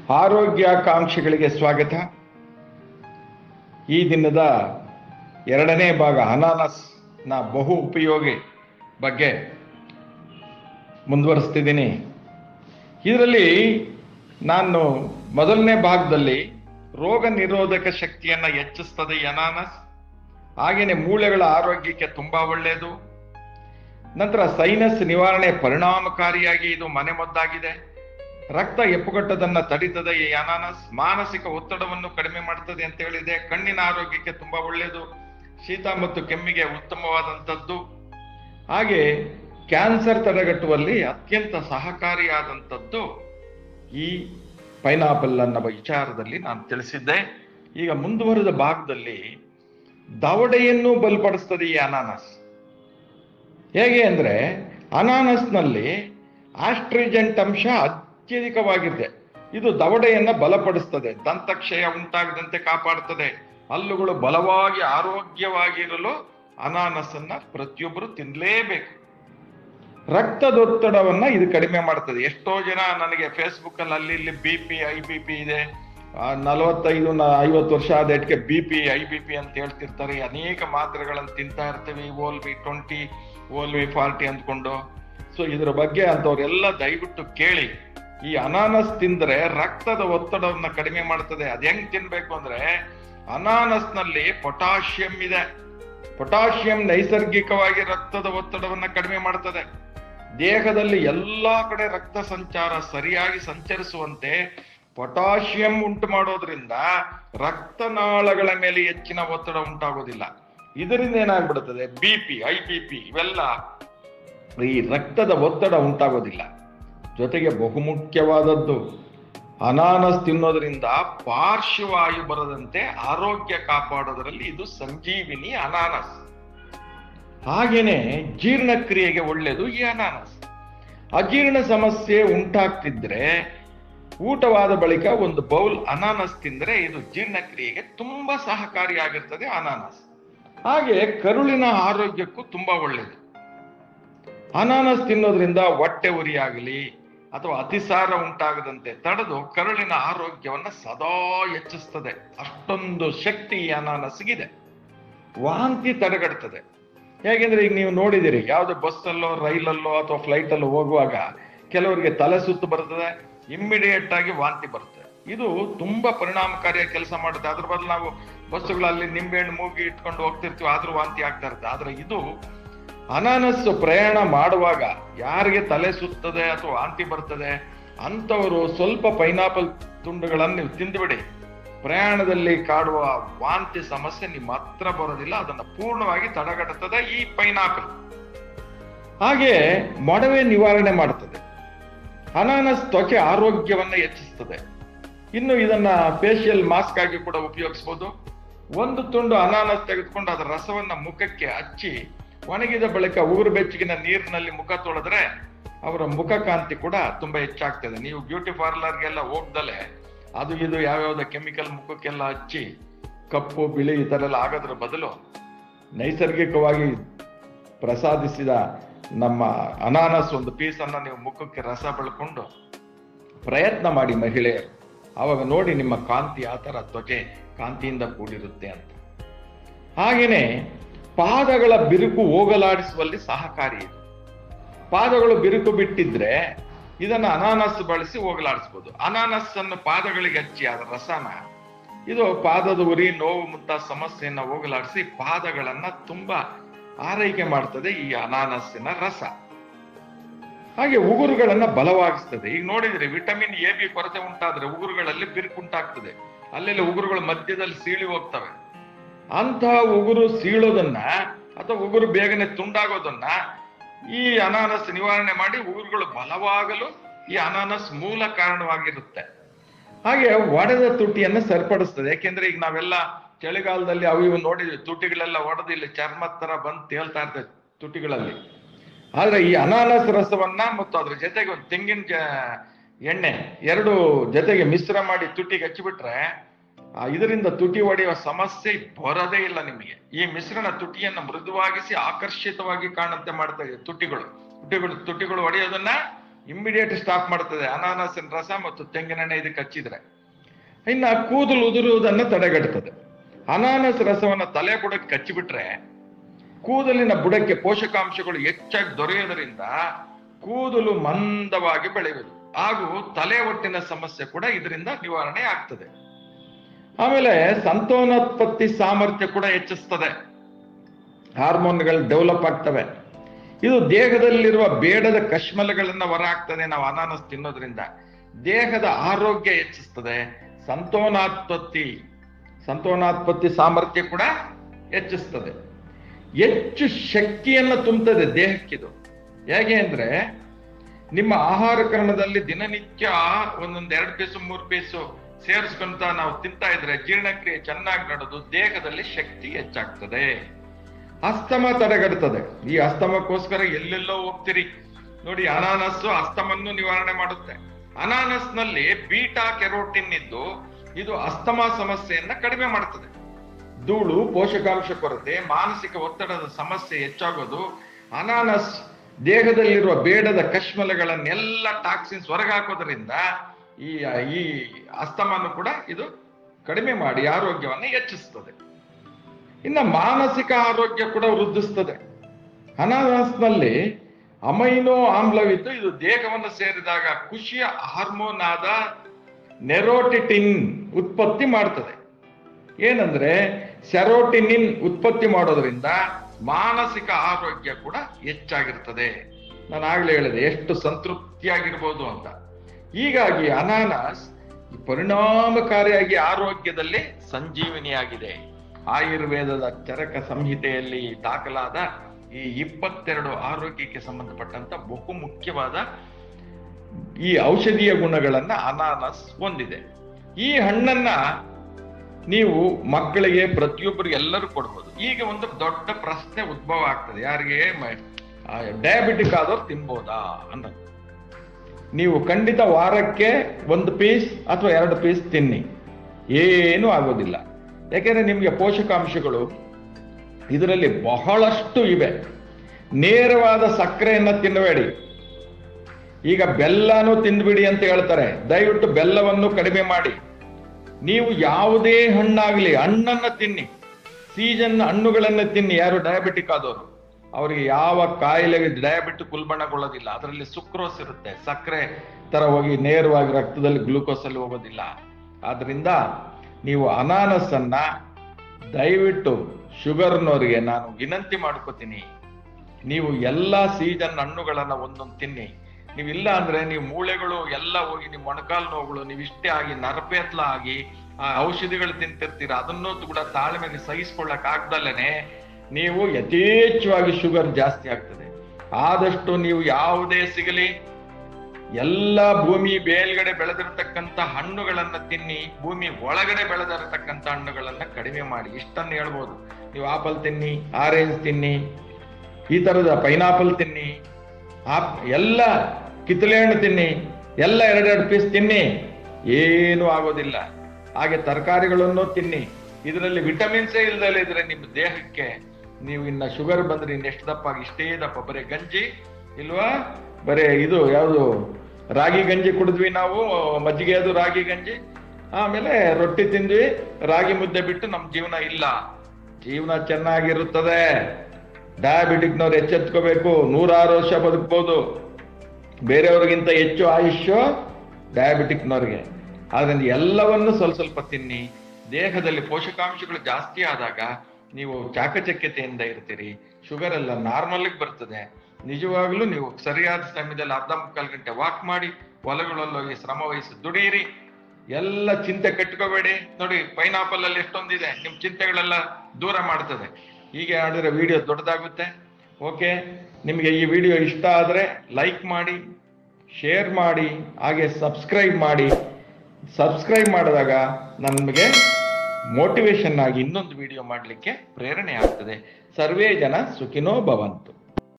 ಆರೋಗ್ಯಾಕಾಂಕ್ಷಿಗಳಿಗೆ ಸ್ವಾಗತ ಈ ದಿನದ ಎರಡನೇ ಭಾಗ ಅನಾನಸ್ನ ಬಹು ಉಪಯೋಗಿ ಬಗ್ಗೆ ಮುಂದುವರಿಸ್ತಿದ್ದೀನಿ ಇದರಲ್ಲಿ ನಾನು ಮೊದಲನೇ ಭಾಗದಲ್ಲಿ ರೋಗ ನಿರೋಧಕ ಶಕ್ತಿಯನ್ನು ಹೆಚ್ಚಿಸ್ತದೆ ಈ ಅನಾನಸ್ ಹಾಗೆಯೇ ಮೂಳೆಗಳ ಆರೋಗ್ಯಕ್ಕೆ ತುಂಬಾ ಒಳ್ಳೆಯದು ನಂತರ ಸೈನಸ್ ನಿವಾರಣೆ ಪರಿಣಾಮಕಾರಿಯಾಗಿ ಇದು ಮನೆಮದ್ದಾಗಿದೆ ರಕ್ತ ಎಪ್ಪುಗಟ್ಟದನ್ನ ತಡೀತದೆ ಈ ಅನಾನಸ್ ಮಾನಸಿಕ ಒತ್ತಡವನ್ನು ಕಡಿಮೆ ಮಾಡ್ತದೆ ಅಂತ ಹೇಳಿದೆ ಕಣ್ಣಿನ ಆರೋಗ್ಯಕ್ಕೆ ತುಂಬಾ ಒಳ್ಳೆಯದು ಶೀತ ಮತ್ತು ಕೆಮ್ಮಿಗೆ ಉತ್ತಮವಾದಂಥದ್ದು ಹಾಗೆ ಕ್ಯಾನ್ಸರ್ ತಡೆಗಟ್ಟುವಲ್ಲಿ ಅತ್ಯಂತ ಸಹಕಾರಿಯಾದಂಥದ್ದು ಈ ಪೈನಾಪಲ್ ಅನ್ನೋ ವಿಚಾರದಲ್ಲಿ ನಾನು ತಿಳಿಸಿದ್ದೆ ಈಗ ಮುಂದುವರೆದ ಭಾಗದಲ್ಲಿ ದವಡೆಯನ್ನು ಬಲಪಡಿಸ್ತದೆ ಈ ಅನಾನಸ್ ಹೇಗೆ ಅಂದ್ರೆ ಅನಾನಸ್ನಲ್ಲಿ ಆಸ್ಟ್ರಿಜೆಂಟ್ ಅಂಶ ಅತ್ಯಧಿಕವಾಗಿದೆ ಇದು ದವಡೆಯನ್ನ ಬಲಪಡಿಸ್ತದೆ ದಂತಕ್ಷಯ ಉಂಟಾಗದಂತೆ ಕಾಪಾಡುತ್ತದೆ ಹಲ್ಲುಗಳು ಬಲವಾಗಿ ಆರೋಗ್ಯವಾಗಿರಲು ಅನಾನಸನ್ನ ಪ್ರತಿಯೊಬ್ಬರು ತಿನ್ನಲೇಬೇಕು ರಕ್ತದೊತ್ತಡವನ್ನ ಇದು ಕಡಿಮೆ ಮಾಡ್ತದೆ ಎಷ್ಟೋ ಜನ ನನಗೆ ಫೇಸ್ಬುಕ್ ಅಲ್ಲಿ ಅಲ್ಲಿ ಇಲ್ಲಿ B P I B P ಇದೆ ಆ, ನಲವತ್ತೈದು ನ- ಐವತ್ತು ವರ್ಷ ಆದಕ್ಕೆ B P I B P ಅಂತ ಹೇಳ್ತಿರ್ತಾರೆ ಅನೇಕ ಮಾತ್ರೆಗಳನ್ನು ತಿಂತಾ ಇರ್ತೀವಿ ಓಲ್ ಬಿ ಟ್ವೆಂಟಿ ಓಲ್ ಬಿ ಫಾರ್ಟಿ ಅಂದ್ಕೊಂಡು ಸೊ ಇದ್ರ ಬಗ್ಗೆ ಅಂತವ್ರೆಲ್ಲ ದಯವಿಟ್ಟು ಕೇಳಿ ಈ ಅನಾನಸ್ ತಿಂದ್ರೆ ರಕ್ತದ ಒತ್ತಡವನ್ನ ಕಡಿಮೆ ಮಾಡ್ತದೆ ಅದ್ ಹೆಂಗ್ ತಿನ್ಬೇಕು ಅಂದ್ರೆ ಅನಾನಸ್ನಲ್ಲಿ ಪೊಟಾಷಿಯಂ ಇದೆ ಪೊಟಾಷಿಯಂ ನೈಸರ್ಗಿಕವಾಗಿ ರಕ್ತದ ಒತ್ತಡವನ್ನ ಕಡಿಮೆ ಮಾಡ್ತದೆ ದೇಹದಲ್ಲಿ ಎಲ್ಲಾ ಕಡೆ ರಕ್ತ ಸಂಚಾರ ಸರಿಯಾಗಿ ಸಂಚರಿಸುವಂತೆ ಪೊಟಾಷಿಯಂ ಉಂಟು ಮಾಡೋದ್ರಿಂದ ರಕ್ತನಾಳಗಳ ಮೇಲೆ ಹೆಚ್ಚಿನ ಒತ್ತಡ ಉಂಟಾಗೋದಿಲ್ಲ ಇದರಿಂದ ಏನಾಗ್ಬಿಡುತ್ತದೆ B P I B P ಇವೆಲ್ಲ ಈ ರಕ್ತದ ಒತ್ತಡ ಉಂಟಾಗೋದಿಲ್ಲ ಜೊತೆಗೆ ಬಹುಮುಖ್ಯವಾದದ್ದು ಅನಾನಸ್ ತಿನ್ನೋದ್ರಿಂದ ಪಾರ್ಶ್ವವಾಯು ಬರದಂತೆ ಆರೋಗ್ಯ ಕಾಪಾಡೋದ್ರಲ್ಲಿ ಇದು ಸಂಜೀವಿನಿ ಅನಾನಸ್ ಹಾಗೇನೆ ಜೀರ್ಣಕ್ರಿಯೆಗೆ ಒಳ್ಳೆಯದು ಈ ಅನಾನಸ್ ಅಜೀರ್ಣ ಸಮಸ್ಯೆ ಉಂಟಾಗ್ತಿದ್ರೆ ಊಟವಾದ ಬಳಿಕ ಒಂದು ಬೌಲ್ ಅನಾನಸ್ ತಿಂದ್ರೆ ಇದು ಜೀರ್ಣಕ್ರಿಯೆಗೆ ತುಂಬಾ ಸಹಕಾರಿಯಾಗಿರ್ತದೆ ಅನಾನಸ್ ಹಾಗೆ ಕರುಳಿನ ಆರೋಗ್ಯಕ್ಕೂ ತುಂಬಾ ಒಳ್ಳೆಯದು ಅನಾನಸ್ ತಿನ್ನೋದ್ರಿಂದ ಹೊಟ್ಟೆ ಉರಿಯಾಗಲಿ ಅಥವಾ ಅತಿಸಾರ ಉಂಟಾಗದಂತೆ ತಡೆದು ಕರುಳಿನ ಆರೋಗ್ಯವನ್ನ ಸದಾ ಹೆಚ್ಚಿಸ್ತದೆ ಅಷ್ಟೊಂದು ಶಕ್ತಿ ಈ ಅನಾನಸ್ಗಿದೆ ವಾಂತಿ ತಡೆಗಟ್ತದೆ ಹೇಗೆಂದ್ರೆ ಈಗ ನೀವು ನೋಡಿದಿರಿ ಯಾವ್ದು ಬಸ್ಸಲ್ಲೋ ರೈಲಲ್ಲೋ ಅಥವಾ ಫ್ಲೈಟ್ ಅಲ್ಲೋ ಹೋಗುವಾಗ ಕೆಲವರಿಗೆ ತಲೆ ಸುತ್ತು ಬರ್ತದೆ ಇಮ್ಮಿಡಿಯೇಟ್ ಆಗಿ ವಾಂತಿ ಬರುತ್ತೆ ಇದು ತುಂಬಾ ಪರಿಣಾಮಕಾರಿಯಾಗಿ ಕೆಲಸ ಮಾಡುತ್ತೆ ಅದ್ರ ಬದಲು ನಾವು ಬಸ್ಸುಗಳಲ್ಲಿ ನಿಂಬೆಹಣ್ಣು ಮೂಗಿ ಇಟ್ಕೊಂಡು ಹೋಗ್ತಿರ್ತೀವಿ ಆದ್ರೂ ವಾಂತಿ ಆಗ್ತಾ ಇರುತ್ತೆ ಆದ್ರೆ ಇದು ಅನಾನಸ್ ಪ್ರಯಾಣ ಮಾಡುವಾಗ ಯಾರಿಗೆ ತಲೆ ಸುತ್ತದೆ ಅಥವಾ ವಾಂತಿ ಬರ್ತದೆ ಅಂತವರು ಸ್ವಲ್ಪ ಪೈನಾಪಲ್ ತುಂಡುಗಳನ್ನು ನೀವು ತಿಂದುಬಿಡಿ ಪ್ರಯಾಣದಲ್ಲಿ ಕಾಡುವ ವಾಂತಿ ಸಮಸ್ಯೆ ನಿಮ್ಮ ಹತ್ರ ಬರೋದಿಲ್ಲ ಅದನ್ನ ಪೂರ್ಣವಾಗಿ ತಡೆಗಟ್ಟುತ್ತದೆ ಈ ಪೈನಾಪಲ್ ಹಾಗೆ ಮೊಡವೆ ನಿವಾರಣೆ ಮಾಡುತ್ತದೆ ಅನಾನಸ್ ತ್ವಚೆ ಆರೋಗ್ಯವನ್ನ ಹೆಚ್ಚಿಸ್ತದೆ ಇನ್ನು ಇದನ್ನ ಫೇಶಿಯಲ್ ಮಾಸ್ಕ್ ಆಗಿ ಕೂಡ ಉಪಯೋಗಿಸಬಹುದು ಒಂದು ತುಂಡು ಅನಾನಸ್ ತೆಗೆದುಕೊಂಡು ಅದರ ರಸವನ್ನ ಮುಖಕ್ಕೆ ಹಚ್ಚಿ ಒಣಗಿದ ಬಳಿಕ ಉಗುರು ಬೆಚ್ಚಗಿನ ನೀರಿನಲ್ಲಿ ಮುಖ ತೊಳೆದ್ರೆ ಅವರ ಮುಖ ಕಾಂತಿ ಕೂಡ ತುಂಬಾ ಹೆಚ್ಚಾಗ್ತದೆ ನೀವು ಬ್ಯೂಟಿ ಪಾರ್ಲರ್ಗೆಲ್ಲ ಹೋಗ್ದಲೆ ಅದು ಇದು ಯಾವ್ಯಾವ್ದು ಕೆಮಿಕಲ್ ಮುಖಕ್ಕೆಲ್ಲ ಹಚ್ಚಿ ಕಪ್ಪು ಬಿಳಿ ಈ ತರ ಎಲ್ಲ ಆಗೋದ್ರ ಬದಲು ನೈಸರ್ಗಿಕವಾಗಿ ಪ್ರಸಾದಿಸಿದ ನಮ್ಮ ಅನಾನಸ್ ಒಂದು ಪೀಸನ್ನ ನೀವು ಮುಖಕ್ಕೆ ರಸ ಬೆಳ್ಕೊಂಡು ಪ್ರಯತ್ನ ಮಾಡಿ ಮಹಿಳೆಯರು ಆವಾಗ ನೋಡಿ ನಿಮ್ಮ ಕಾಂತಿ ಆ ಥರ ತ್ವಚೆ ಕಾಂತಿಯಿಂದ ಕೂಡಿರುತ್ತೆ ಅಂತ ಹಾಗೇನೆ ಪಾದಗಳ ಬಿರುಕು ಹೋಗಲಾಡಿಸುವಲ್ಲಿ ಸಹಕಾರಿ ಇದು ಪಾದಗಳು ಬಿರುಕು ಬಿಟ್ಟಿದ್ರೆ ಇದನ್ನ ಅನಾನಸ್ ಬಳಸಿ ಹೋಗಲಾಡಿಸ್ಬೋದು ಅನಾನಸ್ ಅನ್ನು ಪಾದಗಳಿಗೆ ಹಚ್ಚಿ ಅದರ ರಸನ ಇದು ಪಾದದ ಉರಿ ನೋವು ಮುಂತಾದ ಸಮಸ್ಯೆಯನ್ನ ಹೋಗಲಾಡಿಸಿ ಪಾದಗಳನ್ನ ತುಂಬಾ ಆರೈಕೆ ಮಾಡ್ತದೆ ಈ ಅನಾನಸ್ಸಿನ ರಸ ಹಾಗೆ ಉಗುರುಗಳನ್ನ ಬಲವಾಗಿಸ್ತದೆ ಈಗ ನೋಡಿದ್ರೆ ವಿಟಮಿನ್ ಎ ಬಿ ಕೊರತೆ ಉಂಟಾದ್ರೆ ಉಗುರುಗಳಲ್ಲಿ ಬಿರುಕು ಉಂಟಾಗ್ತದೆ ಅಲ್ಲೆಲ್ಲ ಉಗುರುಗಳು ಮಧ್ಯದಲ್ಲಿ ಸೀಳಿ ಹೋಗ್ತವೆ ಅಂತಹ ಉಗುರು ಸೀಳೋದನ್ನ ಅಥವಾ ಉಗುರು ಬೇಗನೆ ತುಂಡಾಗೋದನ್ನ ಈ ಅನಾನಸ್ ನಿವಾರಣೆ ಮಾಡಿ ಉಗುರುಗಳು ಬಲವಾಗಲು ಈ ಅನಾನಸ್ ಮೂಲ ಕಾರಣವಾಗಿರುತ್ತೆ ಹಾಗೆ ಒಡೆದ ತುಟಿಯನ್ನ ಸರಿಪಡಿಸ್ತದೆ ಯಾಕೆಂದ್ರೆ ಈಗ ನಾವೆಲ್ಲ ಚಳಿಗಾಲದಲ್ಲಿ ಅವು ಇವು ನೋಡಿದ್ವಿ ತುಟಿಗಳೆಲ್ಲ ಒಡೆದು ಇಲ್ಲಿ ಚರ್ಮದ ತರ ಬಂದು ತೇಲ್ತಾ ಇರ್ತದೆ ತುಟಿಗಳಲ್ಲಿ ಆದ್ರೆ ಈ ಅನಾನಸ್ ರಸವನ್ನ ಮತ್ತು ಅದ್ರ ಜೊತೆಗೆ ಒಂದು ತೆಂಗಿನ ಜ- ಎಣ್ಣೆ ಎರಡು ಜೊತೆಗೆ ಮಿಶ್ರ ಮಾಡಿ ತುಟಿಗೆ ಹಚ್ಚಿಬಿಟ್ರೆ ಆ ಇದರಿಂದ ತುಟಿ ಒಡೆಯುವ ಸಮಸ್ಯೆ ಬರೋದೇ ಇಲ್ಲ ನಿಮಗೆ ಈ ಮಿಶ್ರಣ ತುಟಿಯನ್ನು ಮೃದುವಾಗಿಸಿ ಆಕರ್ಷಿತವಾಗಿ ಕಾಣುತ್ತೆ ಮಾಡ್ತಾ ಇದೆ ತುಟಿಗಳು ತುಟಿಗಳು ತುಟಿಗಳು ಒಡೆಯೋದನ್ನ ಇಮ್ಮಿಡಿಯೇಟ್ ಸ್ಟಾಪ್ ಮಾಡ್ತದೆ ಅನಾನಸಿನ ರಸ ಮತ್ತು ತೆಂಗಿನೆಣ್ಣೆ ಇದಕ್ಕೆ ಹಚ್ಚಿದ್ರೆ ಇನ್ನು ಕೂದಲು ಉದುರುವುದನ್ನು ತಡೆಗಟ್ಟುತ್ತದೆ ಅನಾನಸ್ ರಸವನ್ನು ತಲೆ ಬುಡಕ್ಕೆ ಹಚ್ಚಿಬಿಟ್ರೆ ಕೂದಲಿನ ಬುಡಕ್ಕೆ ಪೋಷಕಾಂಶಗಳು ಹೆಚ್ಚಾಗಿ ದೊರೆಯೋದರಿಂದ ಕೂದಲು ಮಂದವಾಗಿ ಬೆಳೆಯುವುದು ಹಾಗೂ ತಲೆ ಒಟ್ಟಿನ ಸಮಸ್ಯೆ ಕೂಡ ಇದರಿಂದ ನಿವಾರಣೆ ಆಗ್ತದೆ ಆಮೇಲೆ ಸಂತಾನೋತ್ಪತ್ತಿ ಸಾಮರ್ಥ್ಯ ಕೂಡ ಹೆಚ್ಚಿಸ್ತದೆ ಹಾರ್ಮೋನ್ಗಳು ಡೆವಲಪ್ ಆಗ್ತವೆ ಇದು ದೇಹದಲ್ಲಿರುವ ಬೇಡದ ಕಶ್ಮಲಗಳನ್ನ ಹೊರ ಹಾಕ್ತದೆ ನಾವು ಅನಾನಸ್ ತಿನ್ನೋದ್ರಿಂದ ದೇಹದ ಆರೋಗ್ಯ ಹೆಚ್ಚಿಸ್ತದೆ ಸಂತಾನೋತ್ಪತ್ತಿ ಸಂತಾನೋತ್ಪತ್ತಿ ಸಾಮರ್ಥ್ಯ ಕೂಡ ಹೆಚ್ಚಿಸ್ತದೆ ಹೆಚ್ಚು ಶಕ್ತಿಯನ್ನು ತುಂಬುತ್ತದೆ ದೇಹಕ್ಕಿದು ಹೇಗೆ ಅಂದ್ರೆ ನಿಮ್ಮ ಆಹಾರ ಕ್ರಮದಲ್ಲಿ ದಿನನಿತ್ಯ ಒಂದೊಂದ್ ಎರಡು ಪೀಸು ಮೂರು ಪೀಸು ಸೇರಿಸ್ಕೊಂತ ನಾವು ತಿಂತಾ ಇದ್ರೆ ಜೀರ್ಣಕ್ರಿಯೆ ಚೆನ್ನಾಗಿ ನಡೆದು ದೇಹದಲ್ಲಿ ಶಕ್ತಿ ಹೆಚ್ಚಾಗ್ತದೆ ಅಸ್ತಮ ತಡೆಗಟ್ಟುತ್ತದೆ ಈ ಅಸ್ತಮಕ್ಕೋಸ್ಕರ ಎಲ್ಲೆಲ್ಲೋ ಹೋಗ್ತೀರಿ ನೋಡಿ ಅನಾನಸ್ಸು ಅಸ್ತಮನ್ನು ನಿವಾರಣೆ ಮಾಡುತ್ತೆ ಅನಾನಸ್ ನಲ್ಲಿ ಬೀಟಾ ಕೆರೋಟಿನ್ ಇದ್ದು ಇದು ಅಸ್ತಮ ಸಮಸ್ಯೆಯನ್ನ ಕಡಿಮೆ ಮಾಡುತ್ತದೆ ಧೂಳು ಪೋಷಕಾಂಶ ಕೊರತೆ ಮಾನಸಿಕ ಒತ್ತಡದ ಸಮಸ್ಯೆ ಹೆಚ್ಚಾಗೋದು ಅನಾನಸ್ ದೇಹದಲ್ಲಿರುವ ಬೇಡದ ಕಶ್ಮಲಗಳನ್ನೆಲ್ಲ ಟಾಕ್ಸಿನ್ಸ್ ಹೊರಗಾಕೋದ್ರಿಂದ ಈ ಈ ಅಸ್ತಮನ್ನು ಕೂಡ ಇದು ಕಡಿಮೆ ಮಾಡಿ ಆರೋಗ್ಯವನ್ನು ಹೆಚ್ಚಿಸ್ತದೆ ಇನ್ನು ಮಾನಸಿಕ ಆರೋಗ್ಯ ಕೂಡ ವೃದ್ಧಿಸ್ತದೆ ಅನಾನಸ್ನಲ್ಲಿ ಅಮೈನೋ ಆಮ್ಲವಿದ್ದು ಇದು ದೇಹವನ್ನು ಸೇರಿದಾಗ ಖುಷಿಯ ಹಾರ್ಮೋನ್ ಆದ ನೆರೋಟಿಟಿನ್ ಉತ್ಪತ್ತಿ ಮಾಡ್ತದೆ ಏನಂದ್ರೆ ಸೆರೋಟಿನಿನ್ ಉತ್ಪತ್ತಿ ಮಾಡೋದ್ರಿಂದ ಮಾನಸಿಕ ಆರೋಗ್ಯ ಕೂಡ ಹೆಚ್ಚಾಗಿರ್ತದೆ ನಾನು ಆಗ್ಲೇ ಹೇಳಿದೆ ಎಷ್ಟು ಸಂತೃಪ್ತಿಯಾಗಿರ್ಬೋದು ಅಂತ ಹೀಗಾಗಿ ಅನಾನಸ್ ಪರಿಣಾಮಕಾರಿಯಾಗಿ ಆರೋಗ್ಯದಲ್ಲಿ ಸಂಜೀವನಿಯಾಗಿದೆ ಆಯುರ್ವೇದದ ಚರಕ ಸಂಹಿತೆಯಲ್ಲಿ ದಾಖಲಾದ ಈ ಇಪ್ಪತ್ತೆರಡು ಆರೋಗ್ಯಕ್ಕೆ ಸಂಬಂಧಪಟ್ಟಂತ ಬಹು ಮುಖ್ಯವಾದ ಈ ಔಷಧೀಯ ಗುಣಗಳನ್ನ ಅನಾನಸ್ ಹೊಂದಿದೆ ಈ ಹಣ್ಣನ್ನ ನೀವು ಮಕ್ಕಳಿಗೆ ಪ್ರತಿಯೊಬ್ಬರಿಗೆ ಎಲ್ಲರೂ ಕೊಡ್ಬೋದು ಈಗ ಒಂದು ದೊಡ್ಡ ಪ್ರಶ್ನೆ ಉದ್ಭವ ಆಗ್ತದೆ ಯಾರಿಗೆ ಡಯಾಬಿಟಿಕ್ ಆದವ್ರು ತಿನ್ಬೋದಾ ಅನ್ನೋದು ನೀವು ಖಂಡಿತ ವಾರಕ್ಕೆ ಒಂದು ಪೀಸ್ ಅಥವಾ ಎರಡು ಪೀಸ್ ತಿನ್ನಿ ಏನೂ ಆಗೋದಿಲ್ಲ ಯಾಕೆಂದ್ರೆ ನಿಮಗೆ ಪೋಷಕಾಂಶಗಳು ಇದರಲ್ಲಿ ಬಹಳಷ್ಟು ಇವೆ ನೇರವಾದ ಸಕ್ಕರೆಯನ್ನ ತಿನ್ನಬೇಡಿ ಈಗ ಬೆಲ್ಲನೂ ತಿಂದ್ಬಿಡಿ ಅಂತ ಹೇಳ್ತಾರೆ ದಯವಿಟ್ಟು ಬೆಲ್ಲವನ್ನು ಕಡಿಮೆ ಮಾಡಿ ನೀವು ಯಾವುದೇ ಹಣ್ಣಾಗ್ಲಿ ಹಣ್ಣನ್ನ ತಿನ್ನಿ ಸೀಸನ್ ಹಣ್ಣುಗಳನ್ನ ತಿನ್ನಿ ಯಾರು ಡಯಾಬಿಟಿಕ್ ಆದವರು ಅವರಿಗೆ ಯಾವ ಕಾಯಿಲೆಗೆ ಡಯಾಬಿಟಿಕ್ ಉಲ್ಬಣಗೊಳ್ಳೋದಿಲ್ಲ ಅದರಲ್ಲಿ ಸುಕ್ರೋಸ್ ಇರುತ್ತೆ ಸಕ್ಕರೆ ತರ ಹೋಗಿ ನೇರವಾಗಿ ರಕ್ತದಲ್ಲಿ ಗ್ಲೂಕೋಸ್ ಅಲ್ಲಿ ಹೋಗೋದಿಲ್ಲ ಆದ್ರಿಂದ ನೀವು ಅನಾನಸ್ ಅನ್ನ ದಯವಿಟ್ಟು ಶುಗರ್ನವರಿಗೆ ನಾನು ವಿನಂತಿ ಮಾಡ್ಕೋತೀನಿ ನೀವು ಎಲ್ಲಾ ಸೀಸನ್ ಹಣ್ಣುಗಳನ್ನ ಒಂದೊಂದು ತಿನ್ನಿ ನೀವು ಇಲ್ಲ ಅಂದ್ರೆ ನೀವು ಮೂಳೆಗಳು ಎಲ್ಲ ಹೋಗಿ ನಿಮ್ಮ ಮೊಣಕಾಲು ನೋವುಗಳು ನೀವು ಇಷ್ಟೇ ಆಗಿ ನರಪೇತ್ಲ ಆಗಿ ಆ ಔಷಧಿಗಳು ತಿಂತಿರ್ತೀರ ಅದನ್ನೂ ಕೂಡ ತಾಳ್ಮೆಗೆ ಸಹಿಸ್ಕೊಳ್ಳಕ್ ಆಗ್ದಲ್ಲೇನೆ ನೀವು ಯಥೇಚ್ಛವಾಗಿ ಶುಗರ್ ಜಾಸ್ತಿ ಆಗ್ತದೆ ಆದಷ್ಟು ನೀವು ಯಾವುದೇ ಸಿಗಲಿ ಎಲ್ಲ ಭೂಮಿ ಮೇಲ್ಗಡೆ ಬೆಳೆದಿರ್ತಕ್ಕಂಥ ಹಣ್ಣುಗಳನ್ನ ತಿನ್ನಿ ಭೂಮಿ ಒಳಗಡೆ ಬೆಳೆದಿರತಕ್ಕಂಥ ಹಣ್ಣುಗಳನ್ನ ಕಡಿಮೆ ಮಾಡಿ ಇಷ್ಟನ್ನು ಹೇಳ್ಬೋದು ನೀವು ಆಪಲ್ ತಿನ್ನಿ ಆರೆಂಜ್ ತಿನ್ನಿ ಈ ತರದ ಪೈನಾಪಲ್ ತಿನ್ನಿ ಆಪ್ ಎಲ್ಲ ಕಿತ್ತಳೆ ಹಣ್ಣು ತಿನ್ನಿ ಎಲ್ಲ ಎರಡೆರಡು ಪೀಸ್ ತಿನ್ನಿ ಏನೂ ಆಗೋದಿಲ್ಲ ಹಾಗೆ ತರಕಾರಿಗಳನ್ನು ತಿನ್ನಿ ಇದರಲ್ಲಿ ವಿಟಮಿನ್ಸೇ ಇಲ್ದಲೇ ಇದ್ರೆ ನಿಮ್ಮ ದೇಹಕ್ಕೆ ನೀವು ಇನ್ನ ಶುಗರ್ ಬಂದ್ರೆ ಇನ್ನು ಎಷ್ಟು ದಪ್ಪ ಆಗಿ ಇಷ್ಟೇ ದಪ್ಪ ಬರೀ ಗಂಜಿ ಇಲ್ವಾ ಬರೀ ಇದು ಯಾವುದು ರಾಗಿ ಗಂಜಿ ಕುಡಿದ್ವಿ ನಾವು ಮಜ್ಜಿಗೆ ಅದು ರಾಗಿ ಗಂಜಿ ಆಮೇಲೆ ರೊಟ್ಟಿ ತಿಂದ್ವಿ ರಾಗಿ ಮುದ್ದೆ ಬಿಟ್ಟು ನಮ್ಮ ಜೀವನ ಇಲ್ಲ ಜೀವನ ಚೆನ್ನಾಗಿರುತ್ತದೆ ಡಯಾಬಿಟಿಕ್ನವ್ರು ಎಚ್ಚೆತ್ಕೋಬೇಕು ನೂರಾರು ವರ್ಷ ಬದುಕ್ಬೋದು ಬೇರೆಯವ್ರಿಗಿಂತ ಹೆಚ್ಚು ಆಯುಷ್ಯ ಡಯಾಬಿಟಿಕ್ನವ್ರಿಗೆ ಆದ್ರಿಂದ ಎಲ್ಲವನ್ನು ಸ್ವಲ್ಪ ಸ್ವಲ್ಪ ತಿನ್ನಿ ದೇಹದಲ್ಲಿ ಪೋಷಕಾಂಶಗಳು ಜಾಸ್ತಿ ಆದಾಗ ನೀವು ಚಾಕಚಕ್ಯತೆಯಿಂದ ಇರ್ತೀರಿ ಶುಗರ್ ಎಲ್ಲ ನಾರ್ಮಲ್ ಬರ್ತದೆ ನಿಜವಾಗ್ಲೂ ನೀವು ಸರಿಯಾದ ಸಮಯದಲ್ಲಿ ಅರ್ಧ ಮುಕ್ಕಾಲು ಗಂಟೆ ವಾಕ್ ಮಾಡಿ ಹೊಲಗಳಲ್ಲೋಗಿ ಶ್ರಮ ವಹಿಸಿ ದುಡಿಯಿರಿ ಎಲ್ಲ ಚಿಂತೆ ಕಟ್ಕೋಬೇಡಿ ನೋಡಿ ಪೈನಾಪಲ್ ಅಲ್ಲಿ ಎಷ್ಟೊಂದಿದೆ ನಿಮ್ ಚಿಂತೆಗಳೆಲ್ಲ ದೂರ ಮಾಡ್ತದೆ ಹೀಗೆ ಆಡಿದ್ರೆ ವಿಡಿಯೋ ದೊಡ್ಡದಾಗುತ್ತೆ ಓಕೆ ನಿಮಗೆ ಈ ವಿಡಿಯೋ ಇಷ್ಟ ಆದರೆ ಲೈಕ್ ಮಾಡಿ ಶೇರ್ ಮಾಡಿ ಹಾಗೆ ಸಬ್ಸ್ಕ್ರೈಬ್ ಮಾಡಿ ಸಬ್ಸ್ಕ್ರೈಬ್ ಮಾಡಿದಾಗ ನಮಗೆ ಮೋಟಿವೇಶನ್ ಆಗಿ ಇನ್ನೊಂದು ವಿಡಿಯೋ ಮಾಡಲಿಕ್ಕೆ ಪ್ರೇರಣೆ ಆಗ್ತದೆ ಸರ್ವೇ ಜನ ಸುಖಿನೋ ಭವಂತು